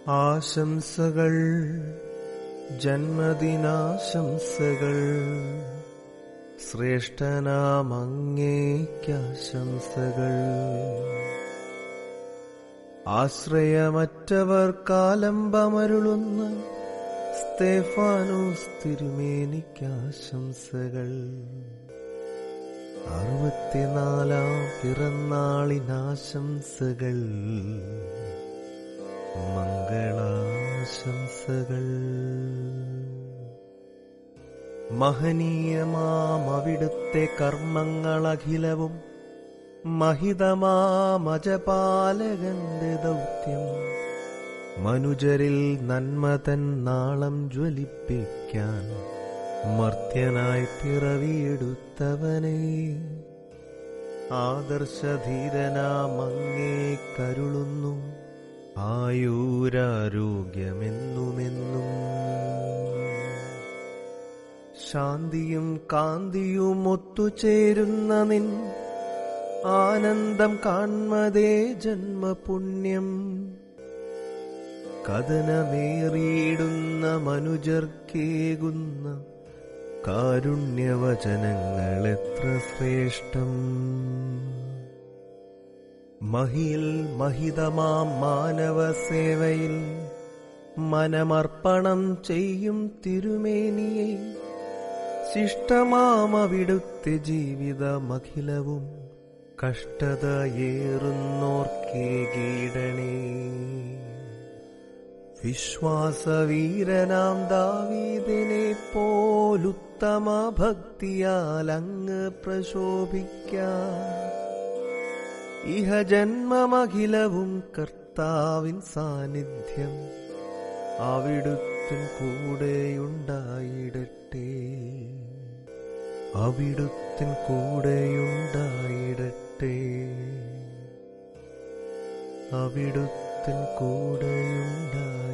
ആശംസകൾ ജന്മദിനാശംസകൾ ശ്രേഷ്ഠനാമങ്ങേക്കാശംസകൾ ആശ്രയമറ്റവർ കാലംബമരുളുന്ന സ്തേഫാനോസ് തിരുമേനിക്കാശംസകൾ അറുപത്തിനാലാം പിറന്നാളിനാശംസകൾ മംഗളാശംസകൾ മഹനീയമാം അവിടുത്തെ കർമ്മങ്ങളഖിലവും മഹിതമാമജപാലകന്റെ ദൗത്യം മനുജരിൽ നന്മതൻ നാളം ജ്വലിപ്പിക്കാൻ മർത്യനായി പിറവിയെടുത്തവനെ ആദർശധീരനാമങ്ങേ കരുളുന്നു ആയൂരാരോഗ്യമെന്നുമെന്നും ശാന്തിയും കാന്തിയും ഒത്തുചേരുന്ന നിൻ ആനന്ദം കാൺമതേ ജന്മപുണ്യം കഥനമേറിയിടുന്ന മനുജർക്കേകുന്ന കാരുണ്യവചനങ്ങൾ എത്ര ശ്രേഷ്ഠം മഹിയിൽ മഹിതമാം മാനവ സേവയിൽ മനമർപ്പണം ചെയ്യും തിരുമേനിയെ ശിഷ്ടമാം അവിടുത്തെ ജീവിതമഖിലവും കഷ്ടതയേറുന്നോർക്കേകീടണേ വിശ്വാസവീരനാം ദാവീദിനെ പോലുത്തമ ഭക്തിയാൽ അങ്ങ് പ്രശോഭിക്കാൻ ഇഹ ജന്മമഖിലവും കർത്താവിൻ സാന്നിധ്യം അവിടുത്തിൻ കൂടെയുണ്ടായിടട്ടെ അവിടുത്തിൻ കൂടെയുണ്ടായിടട്ടെ അവിടുത്തിൻ കൂടെയുണ്ടായി